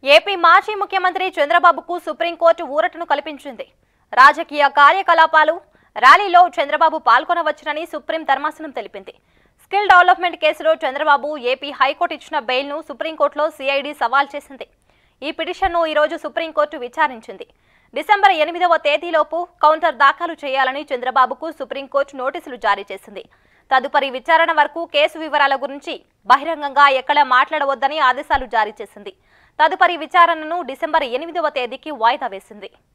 AP మాజీ ముఖ్యమంత్రి చంద్రబాబుకు సుప్రీంకోర్టు ఊరటను కల్పించింది రాజకీయ కార్యకలాపాలు ర్యాలీలో చంద్రబాబు పాల్గొనవచ్చునని సుప్రీం ధర్మాసనం తెలిపింది స్కిల్ డెవలప్మెంట్ కేసులో చంద్రబాబు ఏపీ హైకోర్టు ఇచ్చిన బెయిల్ను సుప్రీంకోర్టులో సిఐడి సవాల్ చేసింది ఈ పిటిషన్ను ఈరోజు సుప్రీంకోర్టు విచారించింది డిసెంబర్ ఎనిమిదవ తేదీలోపు కౌంటర్ దాఖలు చేయాలని చంద్రబాబుకు సుప్రీంకోర్టు నోటీసులు జారీ చేసింది తదుపరి విచారణ వరకు కేసు వివరాల గురించి బహిరంగంగా ఎక్కడ మాట్లాడవద్దని ఆదేశాలు జారీ చేసింది తదుపరి విచారణను డిసెంబర్ ఎనిమిదవ తేదీకి వాయిదా వేసింది